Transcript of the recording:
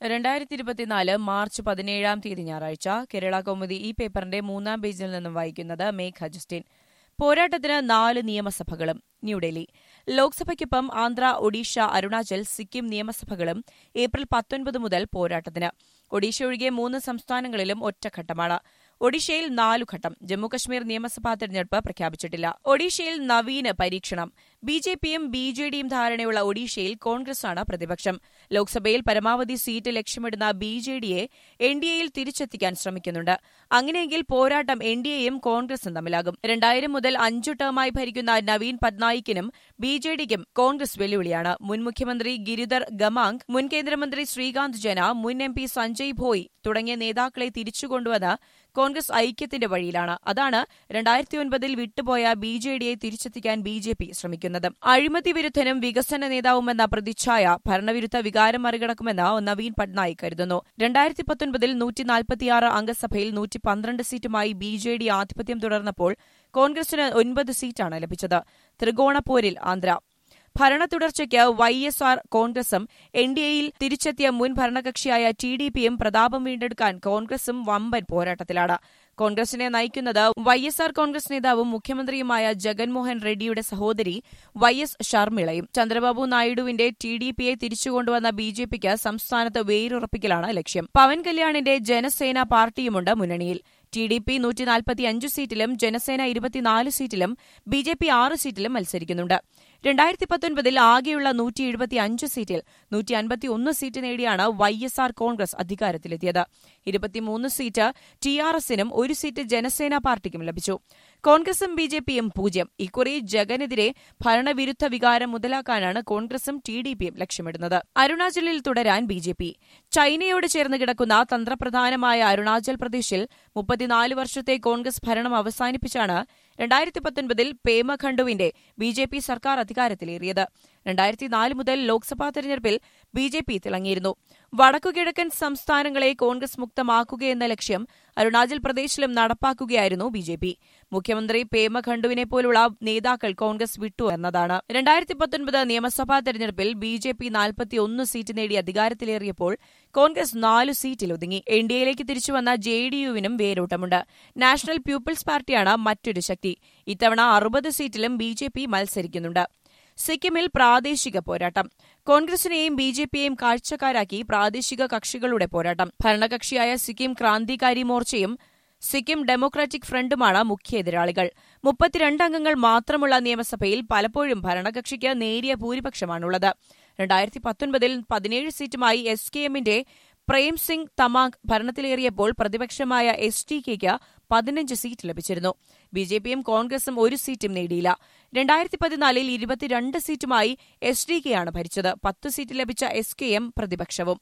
രണ്ടായിരത്തി ഇരുപത്തിനാല് മാർച്ച് പതിനേഴാം തീയതി ഞായറാഴ്ച കേരള കൗമുദി ഈ പേപ്പറിന്റെ മൂന്നാം പേജിൽ നിന്നും വായിക്കുന്നത് മേഘ ജസ്റ്റിൻ പോരാട്ടത്തിന് നാല് നിയമസഭകളും ന്യൂഡൽഹി ലോക്സഭയ്ക്കൊപ്പം ആന്ധ്ര ഒഡീഷ അരുണാചൽ സിക്കിം നിയമസഭകളും ഏപ്രിൽ പത്തൊൻപത് മുതൽ പോരാട്ടത്തിന് ഒഡീഷ ഒഴികെ മൂന്ന് സംസ്ഥാനങ്ങളിലും ഒറ്റഘട്ടമാണ് ഒഡീഷയിൽ നാലു ഘട്ടം ജമ്മുകശ്മീർ നിയമസഭാ തെരഞ്ഞെടുപ്പ് പ്രഖ്യാപിച്ചിട്ടില്ല ഒഡീഷയിൽ നവീന് പരീക്ഷണം ബി ജെ പിയും ബി ജെ ഡിയും ധാരണയുള്ള ഒഡീഷയിൽ കോൺഗ്രസാണ് പ്രതിപക്ഷം ലോക്സഭയിൽ പരമാവധി സീറ്റ് ലക്ഷ്യമിടുന്ന ബി ജെ ഡിയെ എൻ ഡി എയിൽ തിരിച്ചെത്തിക്കാൻ ശ്രമിക്കുന്നുണ്ട് അങ്ങനെയെങ്കിൽ പോരാട്ടം എൻ ഡി എയും കോൺഗ്രസും തമ്മിലാകും രണ്ടായിരം മുതൽ അഞ്ചു ടേമായി ഭരിക്കുന്ന നവീൻ പട്നായിക്കിനും ബി ജെ ഡിക്കും കോൺഗ്രസ് വെല്ലുവിളിയാണ് മുൻ മുഖ്യമന്ത്രി ഗിരിധർ ഗമാങ് മുൻ കേന്ദ്രമന്ത്രി ശ്രീകാന്ത് ജന മുൻ എം പി സഞ്ജയ് ഭോയ് തുടങ്ങിയ നേതാക്കളെ തിരിച്ചുകൊണ്ടുവന്ന് കോൺഗ്രസ് ഐക്യത്തിന്റെ വഴിയിലാണ് അതാണ് രണ്ടായിരത്തി ഒൻപതിൽ വിട്ടുപോയ ബി ജെ ഡിയെ തിരിച്ചെത്തിക്കാൻ ബി ജെ പി ശ്രമിക്കുന്നത് അഴിമതി വിരുദ്ധനും വികസന നേതാവുമെന്ന പ്രതിച്ഛായ ഭരണവിരുദ്ധ വികാരം മറികടക്കുമെന്ന് നവീൻ പട്നായിക് കരുതുന്നു രണ്ടായിരത്തി പത്തൊൻപതിൽ നൂറ്റി നാൽപ്പത്തിയാറ് അംഗസഭയിൽ നൂറ്റി പന്ത്രണ്ട് സീറ്റുമായി ബി ജെ ഡി ആധിപത്യം തുടർന്നപ്പോൾ കോൺഗ്രസിന് ഒൻപത് സീറ്റാണ് ലഭിച്ചത് ത്രികോണപ്പോരിൽ ആന്ധ്ര ഭരണ തുടർച്ചയ്ക്ക് വൈ എസ് ആർ കോൺഗ്രസും എൻ ഡി എയിൽ തിരിച്ചെത്തിയ മുൻ ഭരണകക്ഷിയായ ടി ഡി പിയും പ്രതാപം വീണ്ടെടുക്കാൻ കോൺഗ്രസും വമ്പൻ പോരാട്ടത്തിലാണ് കോൺഗ്രസിനെ നയിക്കുന്നത് വൈ എസ് ആർ കോൺഗ്രസ് നേതാവും മുഖ്യമന്ത്രിയുമായ ജഗൻമോഹൻ റെഡ്ഡിയുടെ സഹോദരി വൈ എസ് ഷർമിളയും ചന്ദ്രബാബു നായിഡുവിന്റെ ടി ഡി പിയെ തിരിച്ചുകൊണ്ടുവന്ന ബി ജെ പിക്ക് സംസ്ഥാനത്ത് വേരുറപ്പിക്കലാണ് ലക്ഷ്യം പവൻ കല്യാണിന്റെ ജനസേന പാർട്ടിയുമുണ്ട് മുന്നണിയിൽ ടി ഡി പി നൂറ്റി നാൽപ്പത്തിയഞ്ച് സീറ്റിലും ജനസേന ഇരുപത്തിനാല് സീറ്റിലും ബി ജെ പി ആറ് സീറ്റിലും മത്സരിക്കുന്നുണ്ട് രണ്ടായിരത്തി പത്തൊൻപതിൽ ആകെയുള്ള നൂറ്റി എഴുപത്തിയഞ്ച് സീറ്റിൽ നൂറ്റി അൻപത്തിയൊന്ന് സീറ്റ് നേടിയാണ് വൈ എസ് ആർ കോൺഗ്രസ് അധികാരത്തിലെത്തിയത് ഇരുപത്തിമൂന്ന് സീറ്റ് ടി ആർ എസിനും ഒരു സീറ്റ് ജനസേന പാർട്ടിക്കും ലഭിച്ചു കോൺഗ്രസും ബി ജെ പിയും പൂജ്യം ഇക്കുറി ജഗനെതിരെ ഭരണവിരുദ്ധ വികാരം മുതലാക്കാനാണ് കോൺഗ്രസും ടി ഡി പിയും ലക്ഷ്യമിടുന്നത് അരുണാചലിൽ തുടരാൻ ബി ജെ പി ചൈനയോട് ചേർന്ന് കിടക്കുന്ന തന്ത്രപ്രധാനമായ അരുണാചൽ പ്രദേശിൽ മുപ്പത്തിനാല് വർഷത്തെ കോൺഗ്രസ് ഭരണം അവസാനിപ്പിച്ചാണ് രണ്ടായിരത്തി പത്തൊൻപതിൽ പേമഖണ്ഡുവിന്റെ ബി ജെ പി സർക്കാർ അധികാരത്തിലേറിയത് രണ്ടായിരത്തി നാല് മുതൽ ലോക്സഭാ തെരഞ്ഞെടുപ്പിൽ ബി ജെ പി തിളങ്ങിയിരുന്നു വടക്കുകിഴക്കൻ സംസ്ഥാനങ്ങളെ കോൺഗ്രസ് മുക്തമാക്കുകയെന്ന ലക്ഷ്യം അരുണാചൽ പ്രദേശിലും നടപ്പാക്കുകയായിരുന്നു ബി ജെ പി മുഖ്യമന്ത്രി പേമ ഖണ്ഡുവിനെ പോലുള്ള നേതാക്കൾ കോൺഗ്രസ് വിട്ടു എന്നതാണ് രണ്ടായിരത്തി പത്തൊൻപത് നിയമസഭാ തെരഞ്ഞെടുപ്പിൽ ബി ജെ പി നാൽപ്പത്തിയൊന്ന് സീറ്റ് നേടി അധികാരത്തിലേറിയപ്പോൾ കോൺഗ്രസ് നാലു സീറ്റിൽ ഒതുങ്ങി എൻ ഡി എയിലേക്ക് തിരിച്ചുവന്ന ജെ ഡി യുവിനും വേരോട്ടമുണ്ട് നാഷണൽ പീപ്പിൾസ് പാർട്ടിയാണ് മറ്റൊരു ശക്തി ഇത്തവണ അറുപത് സീറ്റിലും ബി ജെ പി മത്സരിക്കുന്നുണ്ട് സിക്കിമിൽ പ്രാദേശിക പോരാട്ടം കോൺഗ്രസിനെയും ബി ജെ പിയെയും കാഴ്ചക്കാരാക്കി പ്രാദേശിക കക്ഷികളുടെ പോരാട്ടം ഭരണകക്ഷിയായ സിക്കിം ക്രാന്തികാരി മോർച്ചയും സിക്കിം ഡെമോക്രാറ്റിക് ഫ്രണ്ടുമാണ് മുഖ്യ എതിരാളികൾ മുപ്പത്തിരണ്ട് അംഗങ്ങൾ മാത്രമുള്ള നിയമസഭയിൽ പലപ്പോഴും ഭരണകക്ഷിക്ക് നേരിയ ഭൂരിപക്ഷമാണുള്ളത് രണ്ടായിരത്തി പത്തൊൻപതിൽ പതിനേഴ് സീറ്റുമായി എസ് കെ എമ്മിന്റെ പ്രേം സിംഗ് തമാങ് ഭരണത്തിലേറിയപ്പോൾ പ്രതിപക്ഷമായ എസ് ടി കെയ്ക്ക് പതിനഞ്ച് സീറ്റ് ലഭിച്ചിരുന്നു ബി ജെ പിയും കോൺഗ്രസും ഒരു സീറ്റും നേടിയില്ല രണ്ടായിരത്തി പതിനാലിൽ ഇരുപത്തിരണ്ട് സീറ്റുമായി എസ് ഡി കെയാണ് ഭരിച്ചത് പത്ത് സീറ്റ് ലഭിച്ച എസ് കെ എം പ്രതിപക്ഷവും